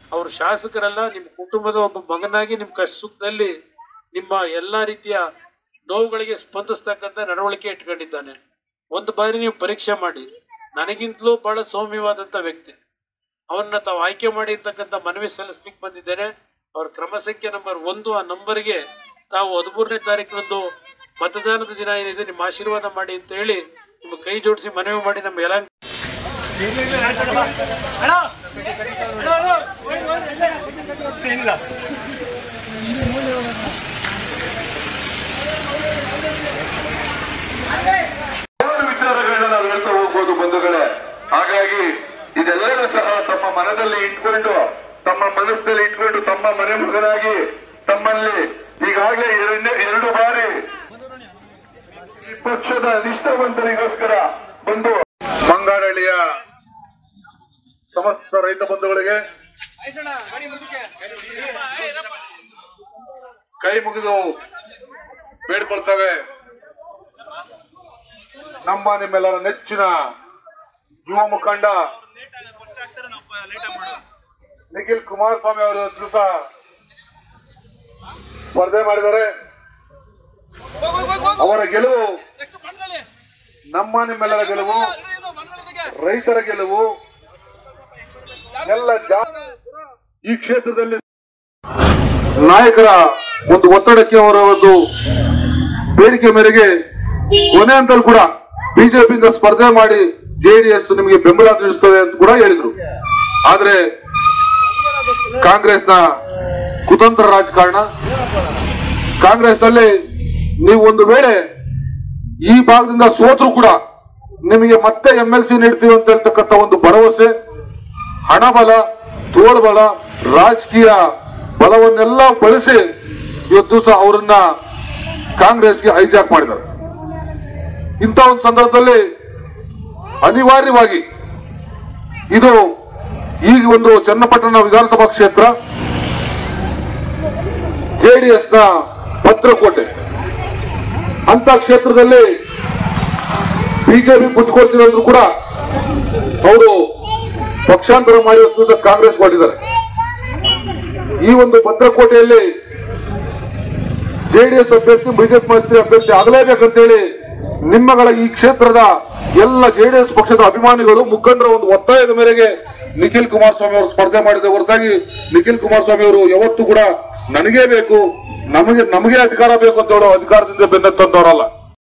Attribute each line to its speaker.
Speaker 1: ಅವರು ಶಾಸಕರಲ್ಲ ನಿಮ್ಮ ಕುಟುಂಬದ ಒಬ್ಬ ಮಗನಾಗಿ ನಿಮ್ಮ ಕಷ್ಟ ಸುಖದಲ್ಲಿ ನಿಮ್ಮ ಎಲ್ಲಾ ರೀತಿಯ ನೋವುಗಳಿಗೆ ಸ್ಪಂದಿಸ್ತಕ್ಕಂಥ ನಡವಳಿಕೆ ಇಟ್ಕೊಂಡಿದ್ದಾನೆ ಒಂದು ಬಾರಿ ನೀವು ಪರೀಕ್ಷೆ ಮಾಡಿ ನನಗಿಂತಲೂ ಬಹಳ ಸೌಮ್ಯವಾದಂತ ವ್ಯಕ್ತಿ ಅವನ್ನ ತಾವು ಆಯ್ಕೆ ಮಾಡಿ ಅಂತಕ್ಕಂಥ ಮನವಿ ಸಲ್ಲಿಸ್ಲಿಕ್ಕೆ ಬಂದಿದ್ದೇನೆ ಅವ್ರ ಕ್ರಮ ಸಂಖ್ಯೆ ನಂಬರ್ ಒಂದು ಆ ನಂಬರ್ಗೆ ತಾವು ಹದಿಮೂರನೇ ತಾರೀಕಿನಂದು ಮತದಾನದ ದಿನ ಏನಿದೆ ನಿಮ್ಮ ಆಶೀರ್ವಾದ ಮಾಡಿ ಅಂತ ಹೇಳಿ ನಿಮ್ಮ ಕೈ ಜೋಡಿಸಿ ಮನವಿ ಮಾಡಿ ನಮ್ಮ ಎಲ್ಲ
Speaker 2: ಹಲವಾರು ವಿಚಾರಗಳನ್ನ ನಾವು ಹೇಳ್ತಾ ಹೋಗ್ಬೋದು ಬಂಧುಗಳೇ ಹಾಗಾಗಿ ಇದೆಲ್ಲರೂ ಸಹ ತಮ್ಮ ಮನದಲ್ಲಿ ಇಟ್ಕೊಂಡು ತಮ್ಮ ಮನಸ್ಸಲ್ಲಿ ಇಟ್ಕೊಂಡು ತಮ್ಮ ಮನೆ ಮಗನಾಗಿ ತಮ್ಮಲ್ಲಿ ಈಗಾಗಲೇ ಎರಡನೇ ಎರಡು ಬಾರಿ ಈ ಪಕ್ಷದ ನಿಷ್ಠಾವಂತರಿಗೋಸ್ಕರ ಬಂದು ಮಂಗಾಡಳ್ಳಿಯ ಸಮಸ್ತ ರೈತ ಬಂಧುಗಳಿಗೆ ಕೈ ಮುಗಿದು ಬೇಡ್ಕೊಳ್ತೇವೆ ನಮ್ಮ ನಿಮ್ಮೆಲ್ಲರ ನೆಚ್ಚಿನ ಯುವ ಮುಖಂಡ ನಿಖಿಲ್ ಕುಮಾರಸ್ವಾಮಿ ಅವರು ಇವತ್ತು ಸಹ ಸ್ಪರ್ಧೆ ಮಾಡಿದ್ದಾರೆ ಅವರ ಗೆಲುವು ನಮ್ಮ ನಿಮ್ಮೆಲ್ಲರ ಗೆಲುವು ರೈತರ ಗೆಲುವು ಎಲ್ಲ ಜಾ ಈ ಕ್ಷೇತ್ರದಲ್ಲಿ ನಾಯಕರ ಒಂದು ಒತ್ತಡಕ್ಕೆ ಅವರ ಒಂದು ಬೇಡಿಕೆ ಮೇರೆಗೆ ಕೊನೆ ಹಂತದಲ್ಲಿ ಕೂಡ ಬಿಜೆಪಿಯಿಂದ ಸ್ಪರ್ಧೆ ಮಾಡಿ ಜೆಡಿಎಸ್ ನಿಮಗೆ ಬೆಂಬಲ ತಿಳಿಸ್ತದೆ ಅಂತ ಕೂಡ ಹೇಳಿದ್ರು ಆದ್ರೆ ಕಾಂಗ್ರೆಸ್ನ ಕುತಂತ್ರ ರಾಜಕಾರಣ ಕಾಂಗ್ರೆಸ್ನಲ್ಲಿ ನೀವು ಒಂದು ವೇಳೆ ಈ ಭಾಗದಿಂದ ಸೋತರು ಕೂಡ ನಿಮಗೆ ಮತ್ತೆ ಎಂ ಎಲ್ ಸಿ ನೀಡ್ತೀವಿ ಅಂತ ಹೇಳ್ತಕ್ಕಂಥ ಒಂದು ಭರವಸೆ ಹಣಬಲ ತೋಳ್ಬಲ ರಾಜಕೀಯ ಬಲವನ್ನೆಲ್ಲ ಬಳಸಿ ಇವತ್ತು ಸಹ ಅವರನ್ನ ಕಾಂಗ್ರೆಸ್ಗೆ ಹೈಜಾಕ್ ಮಾಡಿದ್ದಾರೆ ಇಂಥ ಒಂದು ಸಂದರ್ಭದಲ್ಲಿ ಅನಿವಾರ್ಯವಾಗಿ ಇದು ಈಗ ಒಂದು ಚನ್ನಪಟ್ಟಣ ವಿಧಾನಸಭಾ ಕ್ಷೇತ್ರ ಜೆಡಿಎಸ್ ನ ಭದ್ರಕೋಟೆ ಅಂತ ಕ್ಷೇತ್ರದಲ್ಲಿ ಬಿಜೆಪಿ ಬುದ್ಧಿಕೊಡ್ತಿದ್ರು ಕೂಡ ಅವರು ಪಕ್ಷಾಂತರ ಮಾಡಿ ಇವತ್ತು ಕಾಂಗ್ರೆಸ್ ಕೊಟ್ಟಿದ್ದಾರೆ ಈ ಒಂದು ಭದ್ರಕೋಟೆಯಲ್ಲಿ ಜೆಡಿಎಸ್ ಅಭ್ಯರ್ಥಿ ಬಿಜೆಪಿ ಮೈತ್ರಿ ಅಭ್ಯರ್ಥಿ ಆಗಲೇಬೇಕಂತೇಳಿ ನಿಮ್ಮಗಳ ಈ ಕ್ಷೇತ್ರದ ಎಲ್ಲ ಜೆಡಿಎಸ್ ಪಕ್ಷದ ಅಭಿಮಾನಿಗಳು ಮುಖಂಡರ ಒಂದು ಒತ್ತಾಯದ ಮೇರೆಗೆ ನಿಖಿಲ್ ಕುಮಾರಸ್ವಾಮಿ ಅವರು ಸ್ಪರ್ಧೆ ಮಾಡಿದ ಹೊರತಾಗಿ ನಿಖಿಲ್ ಕುಮಾರಸ್ವಾಮಿ ಅವರು ಯಾವತ್ತೂ ಕೂಡ ನನಗೇ ಬೇಕು ನಮಗೆ ನಮಗೆ ಅಧಿಕಾರ ಬೇಕು ಅಂತ ಹೇಳೋ ಅಧಿಕಾರದಿಂದ ಬೆನ್ನತ್ತಂತವರಲ್ಲ